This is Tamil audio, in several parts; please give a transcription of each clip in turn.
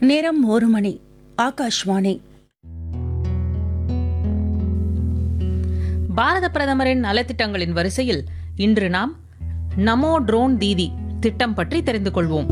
நேரம் ஒரு மணி ஆகாஷ்வாணி பாரத பிரதமரின் நலத்திட்டங்களின் வரிசையில் இன்று நாம் நமோ ட்ரோன் தீதி திட்டம் பற்றி தெரிந்து கொள்வோம்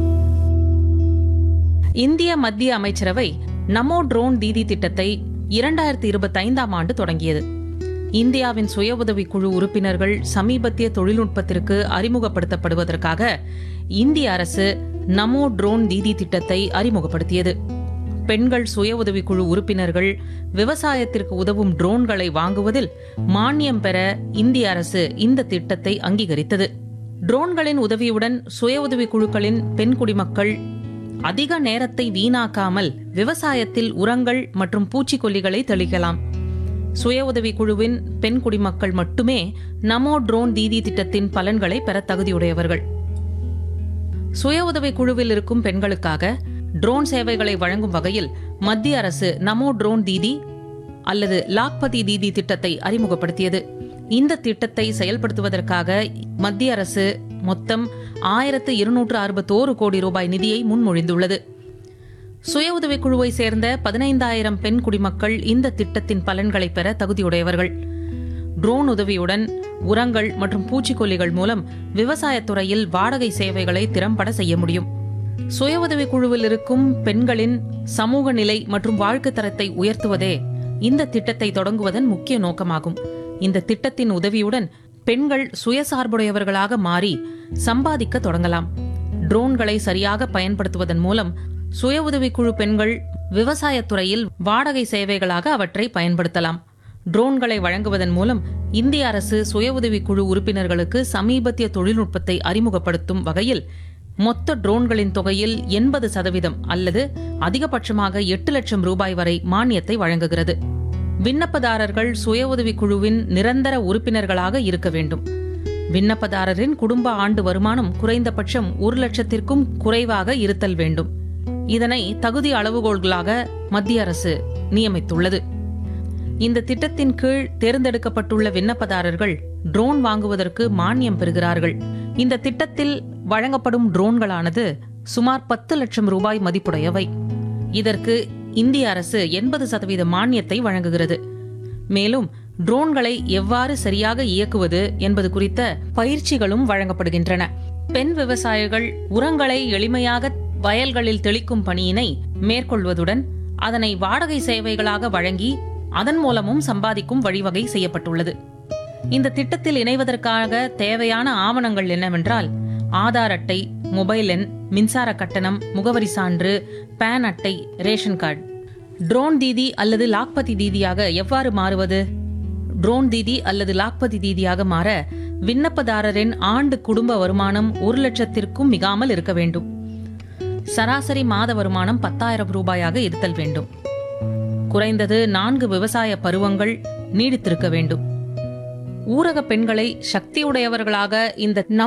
இந்திய மத்திய அமைச்சரவை நமோ ட்ரோன் தீதி திட்டத்தை இரண்டாயிரத்தி இருபத்தைந்தாம் ஆண்டு தொடங்கியது இந்தியாவின் சுய உதவிக் குழு உறுப்பினர்கள் சமீபத்திய தொழில்நுட்பத்திற்கு அறிமுகப்படுத்தப்படுவதற்காக இந்திய அரசு நமோ ட்ரோன் தீதி திட்டத்தை அறிமுகப்படுத்தியது பெண்கள் சுய உதவிக் குழு உறுப்பினர்கள் விவசாயத்திற்கு உதவும் ட்ரோன்களை வாங்குவதில் மானியம் பெற இந்திய அரசு இந்த திட்டத்தை அங்கீகரித்தது ட்ரோன்களின் உதவியுடன் சுய உதவிக் குழுக்களின் பெண் குடிமக்கள் அதிக நேரத்தை வீணாக்காமல் விவசாயத்தில் உரங்கள் மற்றும் பூச்சிக்கொல்லிகளை தெளிக்கலாம் சுய உதவி குழுவின் பெண் குடிமக்கள் மட்டுமே நமோ ட்ரோன் தீதி திட்டத்தின் பலன்களை பெற தகுதியுடையவர்கள் சுய உதவி குழுவில் இருக்கும் பெண்களுக்காக ட்ரோன் சேவைகளை வழங்கும் வகையில் மத்திய அரசு நமோ ட்ரோன் தீதி அல்லது லாக்பதி தீதி திட்டத்தை அறிமுகப்படுத்தியது இந்த திட்டத்தை செயல்படுத்துவதற்காக மத்திய அரசு மொத்தம் ஆயிரத்து இருநூற்று அறுபத்தோரு கோடி ரூபாய் நிதியை முன்மொழிந்துள்ளது சுய உதவிக் குழுவை சேர்ந்த பதினைந்தாயிரம் பெண் குடிமக்கள் இந்த திட்டத்தின் பலன்களை பெற தகுதியுடையவர்கள் ட்ரோன் உதவியுடன் உரங்கள் மற்றும் பூச்சிக்கொல்லிகள் மூலம் விவசாயத்துறையில் வாடகை சேவைகளை திறம்பட செய்ய முடியும் சுய உதவிக் குழுவில் இருக்கும் பெண்களின் சமூக நிலை மற்றும் வாழ்க்கை தரத்தை உயர்த்துவதே இந்த திட்டத்தை தொடங்குவதன் முக்கிய நோக்கமாகும் இந்த திட்டத்தின் உதவியுடன் பெண்கள் சுயசார்புடையவர்களாக மாறி சம்பாதிக்க தொடங்கலாம் ட்ரோன்களை சரியாக பயன்படுத்துவதன் மூலம் சுய உதவிக்குழு பெண்கள் விவசாயத்துறையில் வாடகை சேவைகளாக அவற்றை பயன்படுத்தலாம் ட்ரோன்களை வழங்குவதன் மூலம் இந்திய அரசு சுய உதவிக்குழு உறுப்பினர்களுக்கு சமீபத்திய தொழில்நுட்பத்தை அறிமுகப்படுத்தும் வகையில் மொத்த ட்ரோன்களின் தொகையில் எண்பது சதவீதம் அல்லது அதிகபட்சமாக எட்டு லட்சம் ரூபாய் வரை மானியத்தை வழங்குகிறது விண்ணப்பதாரர்கள் சுய உதவிக் குழுவின் நிரந்தர உறுப்பினர்களாக இருக்க வேண்டும் விண்ணப்பதாரரின் குடும்ப ஆண்டு வருமானம் குறைந்தபட்சம் ஒரு லட்சத்திற்கும் குறைவாக இருத்தல் வேண்டும் இதனை தகுதி அளவுகோல்களாக மத்திய அரசு நியமித்துள்ளது இந்த திட்டத்தின் கீழ் தேர்ந்தெடுக்கப்பட்டுள்ள விண்ணப்பதாரர்கள் ட்ரோன் வாங்குவதற்கு மானியம் பெறுகிறார்கள் இந்த திட்டத்தில் வழங்கப்படும் ட்ரோன்களானது சுமார் பத்து லட்சம் ரூபாய் மதிப்புடையவை இதற்கு இந்திய அரசு எண்பது சதவீத மானியத்தை வழங்குகிறது மேலும் ட்ரோன்களை எவ்வாறு சரியாக இயக்குவது என்பது குறித்த பயிற்சிகளும் வழங்கப்படுகின்றன பெண் விவசாயிகள் உரங்களை எளிமையாக வயல்களில் தெளிக்கும் பணியினை மேற்கொள்வதுடன் அதனை வாடகை சேவைகளாக வழங்கி அதன் மூலமும் சம்பாதிக்கும் வழிவகை செய்யப்பட்டுள்ளது இந்த திட்டத்தில் இணைவதற்காக தேவையான ஆவணங்கள் என்னவென்றால் ஆதார் அட்டை மொபைல் எண் மின்சார கட்டணம் முகவரி சான்று பேன் அட்டை ரேஷன் கார்டு ட்ரோன் தீதி அல்லது லாக்பதி தீதியாக எவ்வாறு மாறுவது ட்ரோன் தீதி அல்லது லாக்பதி தீதியாக மாற விண்ணப்பதாரரின் ஆண்டு குடும்ப வருமானம் ஒரு லட்சத்திற்கும் மிகாமல் இருக்க வேண்டும் சராசரி மாத வருமானம் பத்தாயிரம் ரூபாயாக இருத்தல் வேண்டும் குறைந்தது நான்கு விவசாய பருவங்கள் நீடித்திருக்க வேண்டும் ஊரக பெண்களை சக்தியுடையவர்களாக இந்த